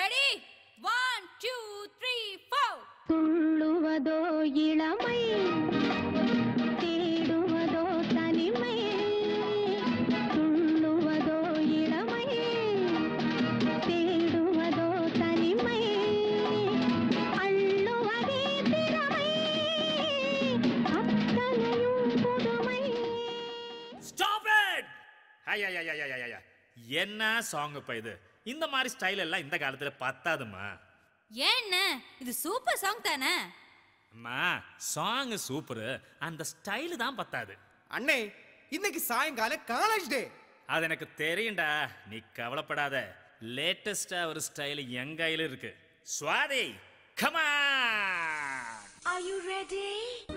Ready one two three four துள்ளுவதோ இளமை தேடுவதோ தனிமை துள்ளுவதோ இளமை தேடுவதோ தனிமை அள்ளுவதே திறமை அத்தனையும் புதுமை ஸ்டாப் இட் ஐயா என்ன சாங் இப்ப இது இந்த மாதிரி ஸ்டைல் எல்லாம் இந்த காலத்துல பத்தாதுமா ஏன்ன இது சூப்பர் சாங் தானே அம்மா சாங் சூப்பர் அந்த ஸ்டைல் தான் பத்தாது அண்ணே இன்னைக்கு சாயங்காலம் காலேஜ் டே அது எனக்கு தெரியும்டா நீ கவலைப்படாத லேட்டஸ்டா ஒரு ஸ்டைல் என் கையில இருக்கு சுவாதி கமா Are you ready?